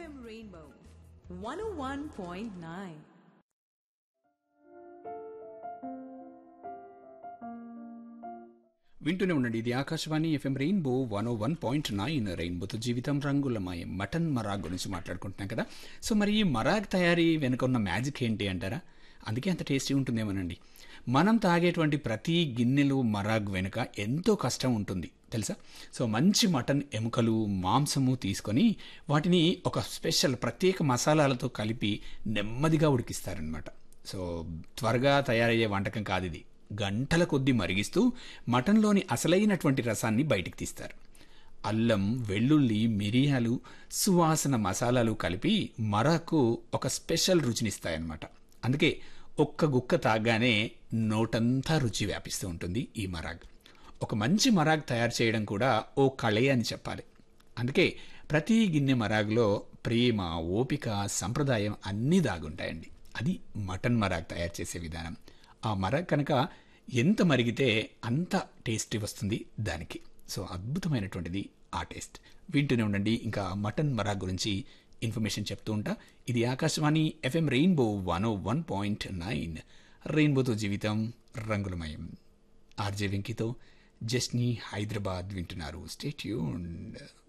FM Rainbow 101.9. వింటూనే ఉండండి ఇది Akashvani FM rainbow one o one point nine రెయిన్బోతో జీవితం రంగులమయం మటన్ మరాగ్ గురించి మాట్లాడుకుంటున్నాం కదా సో మరి ఈ మరాగ్ తయారీ వెనుక ఉన్న మ్యాజిక్ ఏంటి అంటారా అందుకే అంత టేస్టీ ఉంటుందేమోనండి మనం తాగేటువంటి ప్రతి గిన్నెలు మరాగ్ వెనుక ఎంతో కష్టం ఉంటుంది తెలుసా సో మంచి మటన్ ఎముకలు మాంసము తీసుకొని వాటిని ఒక స్పెషల్ ప్రత్యేక మసాలాలతో కలిపి నెమ్మదిగా ఉడికిస్తారనమాట సో త్వరగా తయారయ్యే వంటకం కాదు ఇది గంటల కొద్దీ మరిగిస్తూ మటన్లోని అసలైనటువంటి రసాన్ని బయటికి తీస్తారు అల్లం వెల్లుల్లి మిరియాలు సువాసన మసాలాలు కలిపి మరాకు ఒక స్పెషల్ రుచినిస్తాయన్నమాట అందుకే ఒక్క గుక్క తాగానే నోటంతా రుచి వ్యాపిస్తూ ఉంటుంది ఈ మరాగ్ ఒక మంచి మరాగ్ తయారు చేయడం కూడా ఓ కళే అని చెప్పాలి అందుకే ప్రతి గిన్నె మరాగ్లో ప్రేమ ఓపిక సంప్రదాయం అన్నీ దాగుంటాయండి అది మటన్ మరాగ్ తయారు చేసే విధానం ఆ మరాగ్ కనుక ఎంత మరిగితే అంత టేస్టీ వస్తుంది దానికి సో అద్భుతమైనటువంటిది ఆ టేస్ట్ వింటూనే ఉండండి ఇంకా మటన్ మరాగ్ గురించి ఇన్ఫర్మేషన్ చెప్తూ ఉంటా ఇది Akashvani FM rainbow one o one point nine రెయిన్బోతో జీవితం రంగులమయం ఆర్జే వెంకితో జస్ని హైదరాబాద్ వింటున్నారు స్టేట్యూన్